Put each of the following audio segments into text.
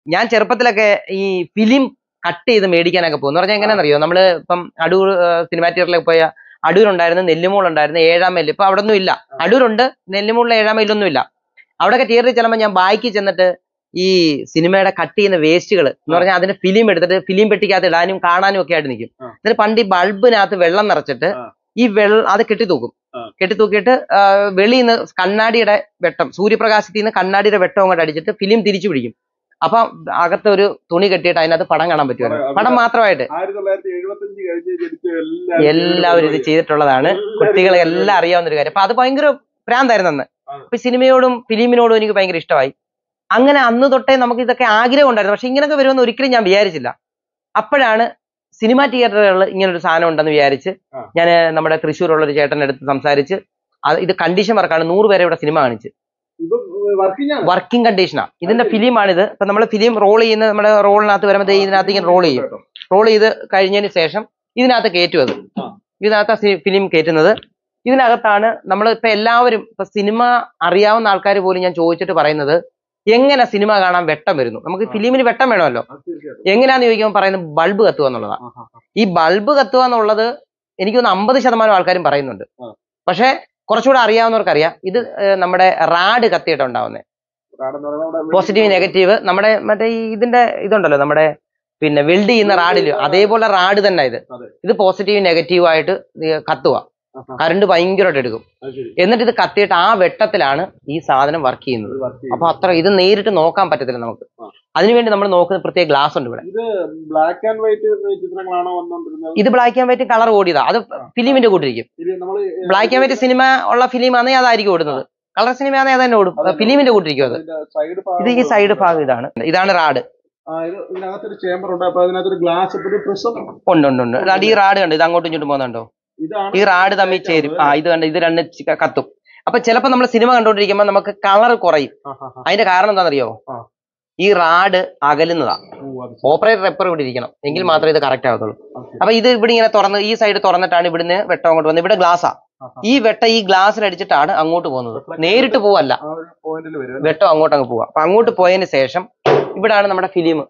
ഞാൻ ചെറുപ്പത്തിലൊക്കെ ഈ ഫിലിം കട്ട് ചെയ്ത് മേടിക്കാനൊക്കെ പോകും എന്ന് പറഞ്ഞാൽ എങ്ങനെയാണെന്നറിയോ നമ്മള് ഇപ്പം അടൂർ സിനിമാ തിയേറ്ററിലേക്ക് പോയ അടൂരുണ്ടായിരുന്നു നെല്ലിമൂൾ ഉണ്ടായിരുന്നു ഏഴാം മൈൽ ഇപ്പൊ അവിടെ ഒന്നും ഇല്ല അടൂരുണ്ട് നെല്ലിമൂളിലെ ഏഴാം മൈലൊന്നും ഇല്ല അവിടെയൊക്കെ തിയേറ്ററിൽ ചെല്ലുമ്പോൾ ഞാൻ ബാക്കി ചെന്നിട്ട് ഈ സിനിമയുടെ കട്ട് ചെയ്യുന്ന വേസ്റ്റുകൾ എന്ന് പറഞ്ഞാൽ അതിന്റെ ഫിലിം എടുത്തിട്ട് ഫിലിം പെട്ടിക്കകത്ത് ഇടാനും കാണാനും ഒക്കെ ആയിട്ട് നിൽക്കും ആ. എന്നിട്ട് പണ്ട് ഈ ബൾബിനകത്ത് വെള്ളം നിറച്ചിട്ട് ആ. ഈ വെള്ളം അത് കെട്ടിത്തൂക്കും ആ. കെട്ടിത്തൂക്കിയിട്ട് ആ, വെളിയിൽ നിന്ന് കണ്ണാടിയുടെ വെട്ടം സൂര്യപ്രകാശത്തിൽ നിന്ന് കണ്ണാടിയുടെ വെട്ടം അങ്ങോട്ട് അടിച്ചിട്ട് ഫിലിം തിരിച്ചു പിടിക്കും അപ്പൊ അകത്ത് ഒരു തുണി കെട്ടിയിട്ട് അതിനകത്ത് പടം കാണാൻ പറ്റുമായിരുന്നു പടം- പടം മാത്രമായിട്ട് ആയിരത്തി തൊള്ളായിരത്തി എഴുപത്തഞ്ച് കഴിഞ്ഞ് ജനിച്ച എല്ലാവരും ഇത് ചെയ്തിട്ടുള്ളതാണ് കുട്ടികളെ എല്ലാം അറിയാവുന്ന ഒരു കാര്യം അപ്പൊ അത് ഭയങ്കര ഭ്രാന്തായിരുന്നു അന്ന് ആണ്. അപ്പൊ സിനിമയോടും ഫിലിമിനോടും എനിക്ക് ഭയങ്കര ഇഷ്ടമായി അങ്ങനെ അന്ന് തൊട്ടേ നമുക്ക് ഇതൊക്കെ ആഗ്രഹം ഉണ്ടായിരുന്നു പക്ഷെ ഇങ്ങനെയൊക്കെ വരുമെന്ന് ഒരിക്കലും ഞാൻ വിചാരിച്ചില്ല അപ്പോഴാണ് സിനിമാ തിയേറ്ററുകളിൽ ഇങ്ങനെ ഒരു സാധനം ഉണ്ടെന്ന് വിചാരിച്ച് ആ. ഞാൻ നമ്മുടെ തൃശ്ശൂരുള്ള ഒരു ചേട്ടൻ്റെ അടുത്ത് സംസാരിച്ച് അത് ഇത് കണ്ടീഷൻ വർക്കാണ് നൂറ് പേരെ ഇവിടെ സിനിമ കാണിച്ച് ഇപ്പൊ വർക്കിംഗ് ആണ് വർക്കിംഗ് കണ്ടീഷനാ ഇതിന്റെ ഫിലിമാണിത് ഇപ്പൊ നമ്മൾ ഫിലിം റോൾ ചെയ്യുന്ന നമ്മുടെ റോളിനകത്ത് വരുമ്പോൾ ദേ ഇതിനകത്ത് ഇങ്ങനെ റോൾ ചെയ്യും കേട്ടോ. റോൾ ചെയ്ത് കഴിഞ്ഞതിന് ശേഷം ഇതിനകത്ത് കയറ്റും അത് ആ. ഇതിനകത്ത് ഫിലിം കയറ്റുന്നത് ഇതിനകത്താണ് നമ്മൾ ഇപ്പൊ എല്ലാവരും ഇപ്പൊ സിനിമ അറിയാവുന്ന ആൾക്കാർ പോലും ഞാൻ ചോദിച്ചിട്ട് പറയുന്നത് എങ്ങനെ സിനിമ കാണാൻ വെട്ടം വരുന്നു നമുക്ക് ആ. ഫിലിമിന് വെട്ടം വേണമല്ലോ അത് തീർച്ചയായിട്ടും എങ്ങനെയാന്ന് ചോദിക്കുമ്പോൾ പറയുന്നത് ബൾബ് കത്തുക എന്നുള്ളതാണ് ആ, ആ, ആ. ഈ ബൾബ് കത്തുക എന്നുള്ളത് എനിക്ക് തോന്നുന്നു അമ്പത് ശതമാനം ആൾക്കാരും പറയുന്നുണ്ട് ആ. പക്ഷെ കുറച്ചുകൂടെ അറിയാവുന്നവർക്കറിയാം ഇത് ഏഹ്, നമ്മുടെ റാഡ് കത്തിയിട്ടുണ്ടാവുന്നത് കാടെന്ന് പറയുന്നത് നമ്മുടെ പോസിറ്റീവ് നെഗറ്റീവ് നമ്മുടെ മറ്റേ ഈ ഇതിന്റെ ഇതുണ്ടല്ലോ നമ്മുടെ പിന്നെ വെൽഡ് ചെയ്യുന്ന റാഡില് അതേപോലെ റാഡ് തന്നെ ഇത് അതെ. ഇത് പോസിറ്റീവ് നെഗറ്റീവ് ആയിട്ട് ഇത് കത്തുക ആ, ആ. കറണ്ട് ഭയങ്കരമായിട്ട് എടുക്കും അത് ശരി എന്നിട്ട് ഇത് കത്തിയിട്ട് ആ വെട്ടത്തിലാണ് ഈ സാധനം വർക്ക് ചെയ്യുന്നത് ഇത് വർക്ക് അപ്പൊ അത്ര ഇത് നേരിട്ട് നോക്കാൻ പറ്റത്തില്ല നമുക്ക് ആ. അതിനുവേണ്ടി നമ്മൾ നോക്കുന്ന പ്രത്യേക ഗ്ലാസ് ഉണ്ട് ഇവിടെ ബ്ലാക്ക് ആൻഡ് വൈറ്റ് ചിത്രങ്ങളാണോ വന്നോണ്ടിരുന്നത് ഇത് ബ്ലാക്ക് ആൻഡ് വൈറ്റ് കളർ ഓടിയതാ അത് ഫിലിമിന്റെ കൂട്ടിരിക്കും ഇത് നമ്മള് ബ്ലാക്ക് ആൻഡ് വൈറ്റ് സിനിമ ഉള്ള ഫിലിം ആണെങ്കിൽ അതായിരിക്കും ഓടുന്നത് കളർ സിനിമ ആണെങ്കിൽ അത് തന്നെ ഓടും അതന്നെ. ഫിലിമിന്റെ കൂട്ടിരിക്കും അത് സൈഡ് ഇത് ഈ സൈഡ് ഭാഗം ഇതാണ് ഇതാണ് റാഡ് ആ ഇത് ഇതിനകത്തൊരു ചേമ്പർ ഉണ്ട് അപ്പൊ അതിനകത്തൊരു ഗ്ലാസ് ഒരു പ്രിസം ഉണ്ട് ഉണ്ട് ഉണ്ട് അതാണ്ട് ഈ റാഡ് കണ്ട് ഇത് അങ്ങോട്ടും ഇങ്ങോട്ടും പോകുന്നുണ്ടോ ഇതാണ് ഈ റാഡ് തമ്മിൽ ചേരും ആ ഇത് കണ്ട് ഇത് രണ്ട് ചി- കത്തും അപ്പൊ ചിലപ്പോ നമ്മൾ സിനിമ കണ്ടോണ്ടിരിക്കുമ്പോൾ നമുക്ക് കളർ കുറയും ആ, ആ, ആ. അതിന്റെ കാരണം എന്താണെന്നറിയോ ആ. ഈ റാഡ് അകലുന്നതാ ഓ, അത് ശരി. ഓപ്പറേറ്റർ എപ്പോഴും ഇവിടെ ഇരിക്കണം എങ്കിൽ മാത്രമേ ഇത് കറക്റ്റ് ആവത്തുള്ളൂ അത് ശരി. അപ്പൊ ഇത് ഇവിടെ ഇങ്ങനെ തുറന്ന് ഈ സൈഡ് തുറന്നിട്ടാണ് ഇവിടുന്ന് വെട്ടം അങ്ങോട്ട് വന്നത് ഇവിടെ ഗ്ലാസ്സാ ആ, ആ. ഈ വെട്ടം ഈ ഗ്ലാസ്സിൽ അടിച്ചിട്ടാണ് അങ്ങോട്ട് പോകുന്നത് Reflect നേരിട്ട് പോവല്ല ആ ഒരു പോയിന്റിൽ വരും വെട്ടം അങ്ങോട്ട് അങ്ങ് പോവാ അപ്പൊ അങ്ങോട്ട് പോയതിന് ശേഷം ഇവിടാണ് നമ്മുടെ ഫിലിം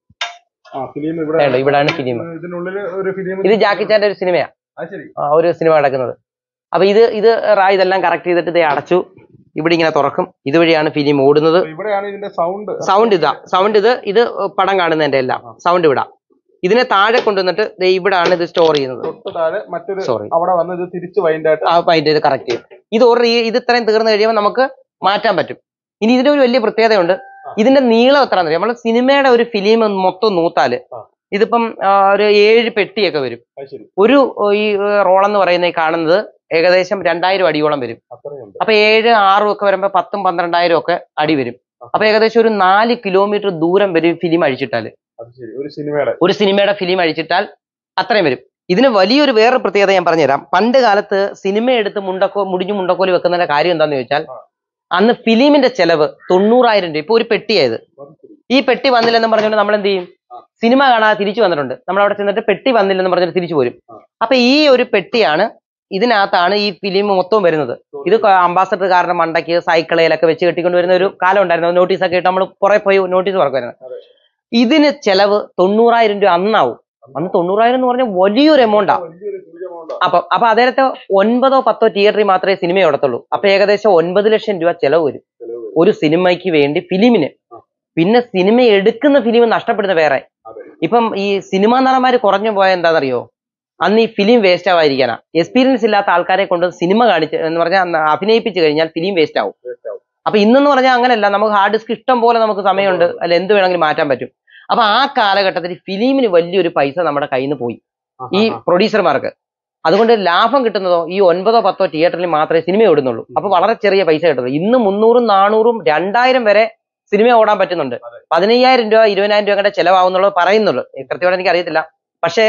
ആ ഫിലിം ഇവിടെ വേണ്ട ഇവിടാണ് ഫിലിം ഇതിനുള്ളിൽ ഒരു ഫിലിം ഇത് ജാക്കി ചാന്റെ ഒരു സിനിമയാ അത് ശരി ആ, ഒരു സിനിമ നടക്കുന്നത് അപ്പൊ ഇത് ഇത് റാ ഇതെല്ലാം കറക്റ്റ് ചെയ്തിട്ട് ഇത് അടച്ചു ഇവിടെ ഇങ്ങനെ തുറക്കും ഇതുവഴിയാണ് ഫിലിം ഓടുന്നത് അപ്പൊ ഇവിടെയാണ് ഇതിന്റെ സൗണ്ട് സൗണ്ട് ഇതാ സൗണ്ട് ഇത് ഇത് പടം കാണുന്നതിന്റെ എല്ലാം സൗണ്ട് ഇവിടാ ഇതിനെ താഴെ കൊണ്ടുവന്നിട്ട് ദേ ഇവിടാണ് ഇത് സ്റ്റോർ ചെയ്യുന്നത് തൊട്ട് താഴെ മറ്റൊരു സോറി അവിടെ വന്ന് ഇത് തിരിച്ച് വൈൻഡ് ആയിട്ട് ആ പൈൻറ്റ് ഇത് കറക്റ്റ് ചെയ്യും ഇത് ഓർഡർ ഇത് ഇത്രയും തീർന്നു കഴിയുമ്പോൾ നമുക്ക് മാറ്റാൻ പറ്റും ഇനി ഇതിന്റെ ഒരു വലിയ പ്രത്യേകതയുണ്ട് ഇതിന്റെ നീളം എത്ര നമ്മൾ സിനിമയുടെ ഒരു ഫിലിം മൊത്തം നൂത്താല് ആ. ഇതിപ്പം ആ, ഒരു ഏഴ് പെട്ടിയൊക്കെ വരും അത് ശരി ഒരു ഓ, ഈ റോളെന്ന് പറയുന്ന ഈ കാണുന്നത് ഏകദേശം രണ്ടായിരം അടിയോളം വരും അത്രയുണ്ട് അപ്പൊ ഏഴ് ആറും ഒക്കെ വരുമ്പോ പത്തും പന്ത്രണ്ടായിരം ഒക്കെ അടി വരും അപ്പൊ ഏകദേശം ഒരു നാല് കിലോമീറ്റർ ദൂരം വരും ഫിലിം അഴിച്ചിട്ടാല് അത് ശരി ഒരു സിനിമയുടെ ഒരു സിനിമയുടെ ഫിലിം അഴിച്ചിട്ടാൽ അത്രയും വരും ഇതിന് വലിയൊരു വേറെ പ്രത്യേകത ഞാൻ പറഞ്ഞുതരാം പണ്ട് കാലത്ത് സിനിമ എടുത്ത് മുണ്ടക്കോ മുടിഞ്ഞു മുണ്ടക്കോല് വെക്കുന്നതിന്റെ കാര്യം എന്താന്ന് ചോദിച്ചാൽ ആ. അന്ന് ഫിലിമിന്റെ ചെലവ് തൊണ്ണൂറായിരം രൂപ ഇപ്പൊ ഒരു പെട്ടിയായത് അത് ശരി ഈ പെട്ടി വന്നില്ലെന്ന് പറഞ്ഞുകൊണ്ട് നമ്മൾ എന്ത് ചെയ്യും ആ. സിനിമ കാണാതെ തിരിച്ചു വന്നിട്ടുണ്ട് നമ്മൾ അവിടെ ചെന്നിട്ട് പെട്ടി വന്നില്ലെന്ന് പറഞ്ഞിട്ട് തിരിച്ചു പോരും ആ. അപ്പൊ ഈ ഒരു പെട്ടിയാണ് ഇതിനകത്താണ് ഈ ഫിലിം മൊത്തവും വരുന്നത് ഇത് അംബാസഡർ കാരുടെ മണ്ടയ്ക്ക് സൈക്കിളിലൊക്കെ വെച്ച് കെട്ടിക്കൊണ്ട് വരുന്ന ഒരു കാലം ഉണ്ടായിരുന്നു നോട്ടീസ് ഒക്കെ ഇട്ട് നമ്മൾ കുറെ പോയി നോട്ടീസ് വർക്കുമായിരുന്നു അതെ. ഇതിന് ചെലവ് തൊണ്ണൂറായിരം രൂപ അന്നാവും അന്ന് തൊണ്ണൂറായിരം എന്ന് പറഞ്ഞാൽ വലിയൊരു എമൗണ്ടാ വലിയൊരു huge amount ആ. അപ്പൊ അപ്പൊ അതേരത്തെ ഒൻപതോ പത്തോ തിയേറ്ററിൽ മാത്രമേ സിനിമ ഓടത്തുള്ളൂ അപ്പൊ ഏകദേശം ഒൻപത് ലക്ഷം രൂപ ചെലവ് വരും ചെലവ് വരും. ഒരു സിനിമയ്ക്ക് വേണ്ടി ഫിലിമിന് ആ. പിന്നെ സിനിമ എടുക്കുന്ന ഫിലിം നഷ്ടപ്പെടുന്ന വേറെ അതെ. ഇപ്പം ഈ സിനിമാ നടന്മാര് കുറഞ്ഞു പോയ എന്താണെന്നറിയോ അന്ന് ഈ ഫിലിം വേസ്റ്റ് ആവാതിരിക്കാനാ എക്സ്പീരിയൻസ് ഇല്ലാത്ത ആൾക്കാരെ കൊണ്ട് സിനിമ കാണിച്ച് എന്ന് പറഞ്ഞാൽ അന്ന് അഭിനയിപ്പിച്ച് കഴിഞ്ഞാൽ ഫിലിം വേസ്റ്റ് ആവും Waste ആവും. അപ്പൊ ഇന്നെന്ന് പറഞ്ഞാൽ അങ്ങനെയല്ല നമുക്ക് ഹാർഡ് ഡിസ്ക് ഇഷ്ടം പോലെ നമുക്ക് സമയമുണ്ട് അല്ല എന്ത് വേണമെങ്കിലും മാറ്റാൻ പറ്റും അപ്പൊ ആ കാലഘട്ടത്തിൽ ഫിലിമിന് വലിയൊരു പൈസ നമ്മുടെ കയ്യിൽ നിന്ന് പോയി ആ, ഈ ആ, ആ. പ്രൊഡ്യൂസർമാർക്ക് അതുകൊണ്ട് ലാഭം കിട്ടുന്നതോ ഈ ഒൻപതോ പത്തോ തിയേറ്ററിൽ മാത്രമേ സിനിമ ഓടുന്നുള്ളൂ അപ്പൊ വളരെ ചെറിയ പൈസ കിട്ടുന്നത് ഇന്ന് മുന്നൂറും നാനൂറും രണ്ടായിരം വരെ സിനിമ ഓടാൻ പറ്റുന്നുണ്ട് അതെ. പതിനയ്യായിരം രൂപ ഇരുപതിനായിരം രൂപ കൂടെ ചെലവാകുന്നുള്ളത് പറയുന്നുള്ളൂ ഏ, കൃത്യമായിട്ട് എനിക്ക് അറിയത്തില്ല പക്ഷേ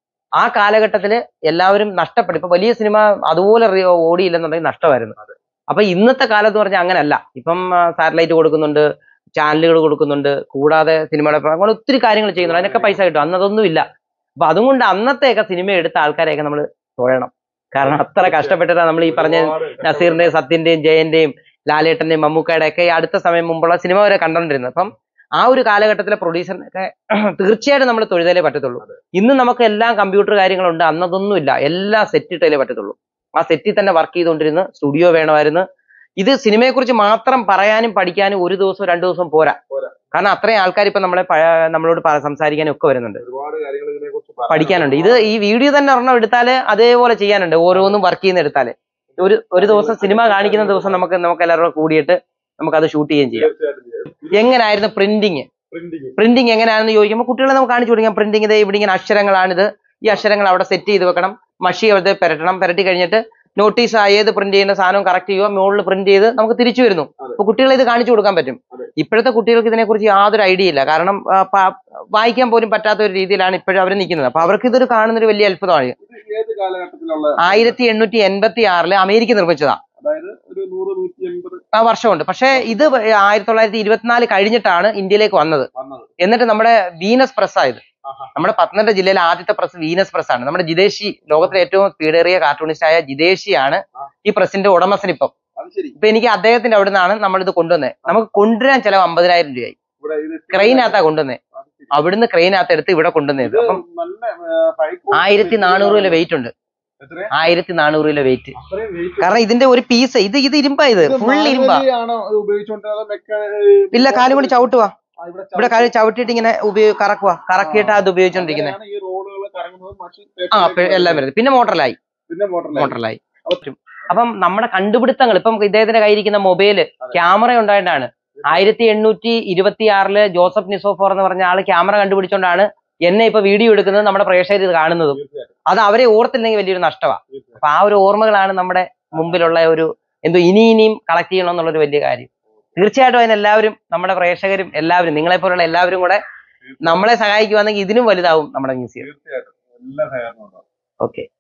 ആ കാലഘട്ടത്തിൽ എല്ലാവരും നഷ്ടപ്പെട്ടു ഇപ്പൊ വലിയ സിനിമ അതുപോലെ റി- ഓടിയില്ലെന്നുണ്ടെങ്കിൽ നഷ്ടമായിരുന്നു അപ്പൊ ഇന്നത്തെ കാലത്ത് പറഞ്ഞാൽ അങ്ങനല്ല ഇപ്പം സാറ്റലൈറ്റ് കൊടുക്കുന്നുണ്ട് ചാനലുകൾ കൊടുക്കുന്നുണ്ട് കൂടാതെ സിനിമയുടെ പ്ര- അങ്ങനെ ഒത്തിരി കാര്യങ്ങൾ ചെയ്യുന്നുണ്ട് അതിനൊക്കെ പൈസ കിട്ടും അന്ന് അതൊന്നും ഇല്ല അപ്പൊ അതുകൊണ്ട് അന്നത്തെയൊക്കെ സിനിമ എടുത്ത ആൾക്കാരെയൊക്കെ നമ്മൾ തൊഴണം കാരണം അത്ര കഷ്ടപ്പെട്ടിട്ടാണ് നമ്മൾ ഈ പറഞ്ഞ ഒരുപാട് നസീറിന്റെയും സത്യന്റെയും ജയന്റെയും ലാലേട്ടന്റെയും മമ്മൂക്കയുടെ ഒക്കെ ഈ അടുത്ത സമയം മുമ്പുള്ള സിനിമ വരെ കണ്ടോണ്ടിരുന്നത് അപ്പം ആ ഒരു കാലഘട്ടത്തിലെ പ്രൊഡ്യൂസറിനൊക്കെ തീർച്ചയായിട്ടും നമ്മൾ തൊഴുതലേ പറ്റത്തുള്ളൂ ഇന്ന് നമുക്ക് എല്ലാം കമ്പ്യൂട്ടർ കാര്യങ്ങളുണ്ട് അന്നതൊന്നും ഇല്ല എല്ലാം സെറ്റ് ഇട്ടേ പറ്റത്തുള്ളൂ ആ സെറ്റിൽ തന്നെ വർക്ക് ചെയ്തുകൊണ്ടിരുന്ന് സ്റ്റുഡിയോ വേണമായിരുന്നു ഇത് സിനിമയെക്കുറിച്ച് മാത്രം പറയാനും പഠിക്കാനും ഒരു ദിവസം രണ്ടു ദിവസം പോരാ പോരാ. കാരണം അത്രയും ആൾക്കാർ ഇപ്പൊ നമ്മളെ പഴ- നമ്മളോട് പ- സംസാരിക്കാനും ഒക്കെ വരുന്നുണ്ട് ഒരുപാട് കാര്യങ്ങൾ ഇതിനെ കുറിച്ച് പഠിക്കാനുണ്ട് ഇത് ഈ വീഡിയോ തന്നെ ഒരെണ്ണം എടുത്താല് അതേപോലെ ചെയ്യാനുണ്ട് ഓരോന്നും വർക്ക് ചെയ്യുന്ന എടുത്താല് ഒരു ഒരു ദിവസം സിനിമ കാണിക്കുന്ന ദിവസം നമുക്ക് നമുക്ക് എല്ലാവരും കൂടെ കൂടിയിട്ട് നമുക്ക് അത് ഷൂട്ട് ചെയ്യുകയും ചെയ്യാം തീർച്ചയായിട്ടും ചെയ്യാം. എങ്ങനായിരുന്നു പ്രിന്റിങ് പ്രിന്റിങ് പ്രിന്റിങ് എങ്ങനെയാണെന്ന് ചോദിക്കുമ്പോൾ കുട്ടികളെ നമുക്ക് കാണിച്ചു കൊടുക്കാം പ്രിന്റിങ് ഇത് ഇവിടെ ഇങ്ങനെ അക്ഷരങ്ങളാണിത് ഈ അക്ഷരങ്ങൾ അവിടെ സെറ്റ് ചെയ്ത് വെക്കണം മഷി അവിടെ പെരട്ടണം പെരട്ടി കഴിഞ്ഞിട്ട് നോട്ടീസ് ഏത് പ്രിന്റ് ചെയ്യുന്ന സാധനം കറക്റ്റ് ചെയ്യുക മുകളിൽ പ്രിന്റ് ചെയ്ത് നമുക്ക് തിരിച്ചു വരുന്നു അതെ. അപ്പൊ കുട്ടികളെ ഇത് കാണിച്ചു കൊടുക്കാൻ പറ്റും അതെ. ഇപ്പോഴത്തെ കുട്ടികൾക്ക് ഇതിനെക്കുറിച്ച് യാതൊരു ഐഡിയ ഇല്ല കാരണം ആ, പ- വായിക്കാൻ പോലും പറ്റാത്ത ഒരു രീതിയിലാണ് ഇപ്പോഴും അവർ നിൽക്കുന്നത് അപ്പൊ അവർക്ക് ഇതൊരു കാണുന്ന ഒരു വലിയ അത്ഭുതമാണ് ഇത് ഏത് കാലഘട്ടത്തിലുള്ള ആയിരത്തി എണ്ണൂറ്റി എൺപത്തി ആറില് അമേരിക്ക നിർമ്മിച്ചതാ അതായത് ഒരു നൂറ് നൂറ്റി എൺപത് ആ വർഷമുണ്ട് പക്ഷേ ഇത് ആയിരത്തി തൊള്ളായിരത്തി ഇരുപത്തിനാല് കഴിഞ്ഞിട്ടാണ് ഇന്ത്യയിലേക്ക് വന്നത് വന്നത് എന്നിട്ട് നമ്മുടെ വീനസ് പ്രസ് ആയത് ആഹാ. നമ്മുടെ പത്തനംതിട്ട ജില്ലയിലെ ആദ്യത്തെ പ്രസ് വീനസ് പ്രസ് ആണ് നമ്മുടെ ജിതേഷി ലോകത്തിലെ ഏറ്റവും സ്പീഡേറിയ കാർട്ടൂണിസ്റ്റ് ആയ ജിതേഷിയാണ് ആ. ഈ പ്രസിന്റെ ഉടമസ്ഥൻ ഇപ്പം അത് ശരി ഇപ്പൊ എനിക്ക് അദ്ദേഹത്തിന്റെ അവിടെ നിന്നാണ് നമ്മൾ ഇത് കൊണ്ടുവന്നത് നമുക്ക് കൊണ്ടുവരാൻ ചെലവ് അമ്പതിനായിരം രൂപയായി ഇവിടെ ഇത് ക്രെയിനകത്താ കൊണ്ടുവന്നത് അത് ശരി. അവിടുന്ന് ക്രെയിനകത്ത് എടുത്ത് ഇവിടെ കൊണ്ടുവന്നത് ഇത് അപ്പം നല്ല high quality ആയിരത്തി നാനൂറ് കിലോ വെയിറ്റ് ഉണ്ട് എത്രയാ? ആയിരത്തി നാനൂറ് കിലോ വെയിറ്റ് അത്രയും weight കാരണം ഇതിന്റെ ഒരു പീസ് ഇത് ഇത് ഇരുമ്പാ ഇത് ഇത് ഫുൾ ഇരുമ്പാ manually ആണോ ഇത് ഉപയോഗിച്ചുകൊണ്ടിരുന്നത് അതോ മെക്ക- ഇല്ല കാലും കൊണ്ട് ചവിട്ടുവാ ആ, ഇവിടെ ഇവിടെ കാല് ചവിട്ടിയിട്ട് ഇങ്ങനെ ഉപയോഗ കറക്കുക കറക്കിയിട്ട് അത് ഉപയോഗിച്ചോണ്ടിരിക്കുന്നത് അങ്ങനെയാണ് ഈ റോഡുകൾ കറങ്ങുന്നത് മഷി ആ പെ- എല്ലാം വരുന്നത് പിന്നെ മോട്ടറിലായി പിന്നെ മോട്ടറിൽ മോട്ടറിലായി അപ്പം നമ്മുടെ കണ്ടുപിടുത്തങ്ങൾ ഇപ്പം ഇദ്ദേഹത്തിന്റെ കയ്യിരിക്കുന്ന മൊബൈല് ക്യാമറ ഉണ്ടായിട്ടാണ് ആയിരത്തി എണ്ണൂറ്റി ഇരുപത്തി ആറില് ജോസഫ് നിസോഫോർ എന്ന് പറഞ്ഞ ആള് ക്യാമറ കണ്ടുപിടിച്ചോണ്ടാണ് എന്നെ ഇപ്പൊ വീഡിയോ എടുക്കുന്നത് നമ്മുടെ പ്രേക്ഷകർ ഇത് കാണുന്നതും തീർച്ചയായിട്ടും അത് അവരെ ഓർത്തില്ലെങ്കിൽ വലിയൊരു നഷ്ടമാണ് തീർച്ചയായിട്ടും. അപ്പൊ ആ ഒരു ഓർമ്മകളാണ് നമ്മുടെ മുമ്പിലുള്ള ഒരു എന്തോ ഇനി ഇനിയും കളക്ട് ചെയ്യണം എന്നുള്ളൊരു വലിയ കാര്യം തീർച്ചയായിട്ടും അതിനെല്ലാവരും നമ്മുടെ പ്രേക്ഷകരും എല്ലാവരും നിങ്ങളെ പോലുള്ള എല്ലാവരും കൂടെ നമ്മളെ സഹായിക്കുവാണെങ്കിൽ ഇതിനും വലുതാവും നമ്മുടെ മ്യൂസിയം തീർച്ചയായിട്ടും എല്ലാ സഹകരണവും ഉണ്ടാവും ഓക്കെ